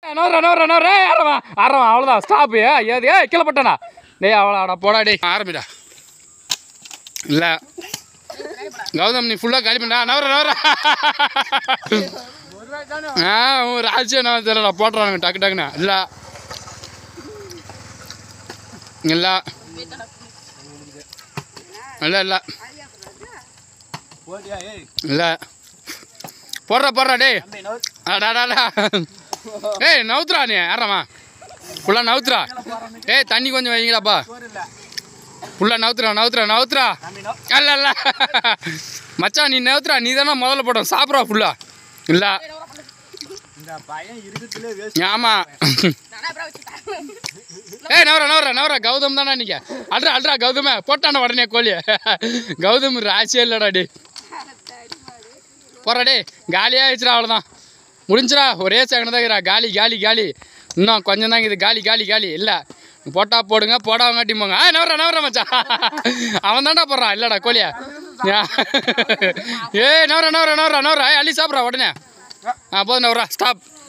நவர நவர நவர ஆரவா ஆரவா அவ்வளோதான் ஸ்டாப்பு ஏது ஏ கீழே பட்டனா டேய் அவ்வளோடா போடா டேய் ஆரம்பிடா இல்லை கௌதம் நீ ஃபுல்லாக காலி பண்ணா நவர நவர ஆ உன் ராஜ்யம் நான் தெரியல போட்டுறானுங்க டக்கு டக்குன்னு இல்லை இல்லை இல்லை இல்லை இல்லை போடுறா போடுறா டேய் அடாடாடா ஏய் நவுத்துறா நீ யாரம்மா ஃபுல்லாக நவுத்துறா ஏய் தண்ணி கொஞ்சம் வைங்கடாப்பா ஃபுல்லாக நவுத்துறா நவுத்துறா நவுத்துறா அல்ல இல்ல மச்சான் நீ நவுத்துறா நீ தானே முதல்ல போட்டோம் சாப்பிட்றா ஃபுல்லா இல்லை ஆமாம் ஏய் நவரா நவரா நவரா கௌதம் தானே நீங்க அல்றா அல்றா கௌதம போட்டான உடனே கோழி கௌதம் ராசியே இல்லைடா டே போறா டே காலியாக ஆயிடுச்சுடா அவ்வளோதான் முடிஞ்சுடா ஒரே செகண்ட் தான் இருக்கிறா காலி காலி காலி இன்னும் கொஞ்சம் தான் இது காலி காலி காலி இல்லை போட்டா போடுங்க போடாவங்காட்டி போங்க ஆ நவரா நவரா மச்சான் அவன் தான்டா போடுறான் இல்லைடா கோழியா ஏய் நவரா நவரா நவரா நவரா ஏய், அள்ளி சாப்பிட்றா உடனே ஆ போதும் நவரா ஸ்டாப்